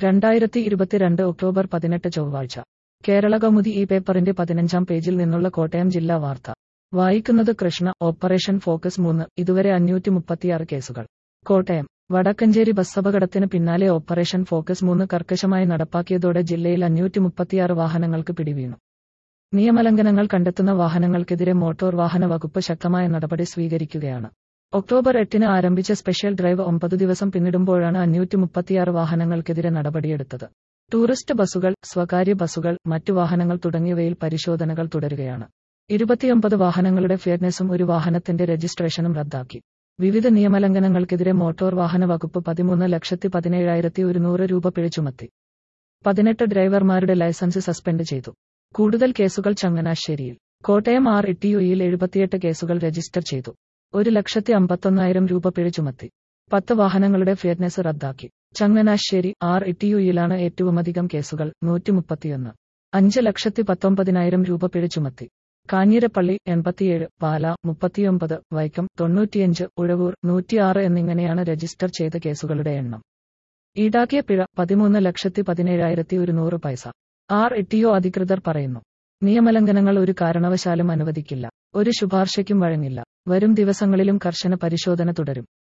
രണ്ടായിരത്തി ഇരുപത്തിരണ്ട് ഒക്ടോബർ പതിനെട്ട് ചൊവ്വാഴ്ച കേരള കൗമുദി ഈ പേപ്പറിന്റെ പതിനഞ്ചാം പേജിൽ നിന്നുള്ള കോട്ടയം ജില്ലാ വാർത്ത വായിക്കുന്നത് കൃഷ്ണ ഓപ്പറേഷൻ ഫോക്കസ് മൂന്ന് ഇതുവരെ അഞ്ഞൂറ്റി മുപ്പത്തിയാറ് കേസുകൾ കോട്ടയം വടക്കഞ്ചേരി ബസ്സപകടത്തിന് പിന്നാലെ ഓപ്പറേഷൻ ഫോക്കസ് മൂന്ന് കർക്കശമായി നടപ്പാക്കിയതോടെ ജില്ലയിൽ അഞ്ഞൂറ്റി മുപ്പത്തിയാറ് വാഹനങ്ങൾക്ക് പിടിവീണു നിയമലംഘനങ്ങൾ കണ്ടെത്തുന്ന വാഹനങ്ങൾക്കെതിരെ മോട്ടോർ വാഹന വകുപ്പ് ശക്തമായ നടപടി സ്വീകരിക്കുകയാണ് ഒക്ടോബർ എട്ടിന് ആരംഭിച്ച സ്പെഷ്യൽ ഡ്രൈവ് ഒമ്പത് ദിവസം പിന്നിടുമ്പോഴാണ് അഞ്ഞൂറ്റി മുപ്പത്തിയാറ് വാഹനങ്ങൾക്കെതിരെ നടപടിയെടുത്തത് ടൂറിസ്റ്റ് ബസ്സുകൾ സ്വകാര്യ ബസ്സുകൾ മറ്റു വാഹനങ്ങൾ തുടങ്ങിയവയിൽ പരിശോധനകൾ തുടരുകയാണ് ഇരുപത്തിയൊമ്പത് വാഹനങ്ങളുടെ ഫിയറ്റ്നസും ഒരു വാഹനത്തിന്റെ രജിസ്ട്രേഷനും റദ്ദാക്കി വിവിധ നിയമലംഘനങ്ങൾക്കെതിരെ മോട്ടോർ വാഹന വകുപ്പ് പതിമൂന്ന് ലക്ഷത്തി പതിനേഴായിരത്തി ഒരുന്നൂറ് രൂപ പിഴ ചുമത്തി പതിനെട്ട് ഡ്രൈവർമാരുടെ ലൈസൻസ് സസ്പെൻഡ് ചെയ്തു കൂടുതൽ കേസുകൾ ചങ്ങനാശ്ശേരിയിൽ കോട്ടയം ആർ ഇട്ടിയുയിൽ എഴുപത്തിയെട്ട് കേസുകൾ രജിസ്റ്റർ ചെയ്തു ഒരു ലക്ഷത്തി അമ്പത്തൊന്നായിരം രൂപ പിഴ ചുമത്തി പത്ത് വാഹനങ്ങളുടെ ഫിയറ്റ്നസ് റദ്ദാക്കി ചങ്ങനാശ്ശേരി ആർ ഇട്ടിയുയിലാണ് ഏറ്റവുമധികം കേസുകൾ നൂറ്റി മുപ്പത്തിയൊന്ന് അഞ്ച് ലക്ഷത്തി പത്തൊമ്പതിനായിരം രൂപ പിഴ ചുമത്തി കാഞ്ഞിരപ്പള്ളി എൺപത്തിയേഴ് പാല മുപ്പത്തിയൊമ്പത് വൈക്കം തൊണ്ണൂറ്റിയഞ്ച് ഉഴവൂർ നൂറ്റിയാറ് എന്നിങ്ങനെയാണ് രജിസ്റ്റർ ചെയ്ത കേസുകളുടെ എണ്ണം ഈടാക്കിയ പിഴ പതിമൂന്ന് ലക്ഷത്തി പതിനേഴായിരത്തി ഒരുന്നൂറ് പൈസ ആർ ഇട്ടിഒ അധികൃതർ പറയുന്നു നിയമലംഘനങ്ങൾ ഒരു കാരണവശാലും അനുവദിക്കില്ല ഒരു ശുപാർശയ്ക്കും വഴങ്ങില്ല വരും ദിവസങ്ങളിലും കർശന പരിശോധന തുടരും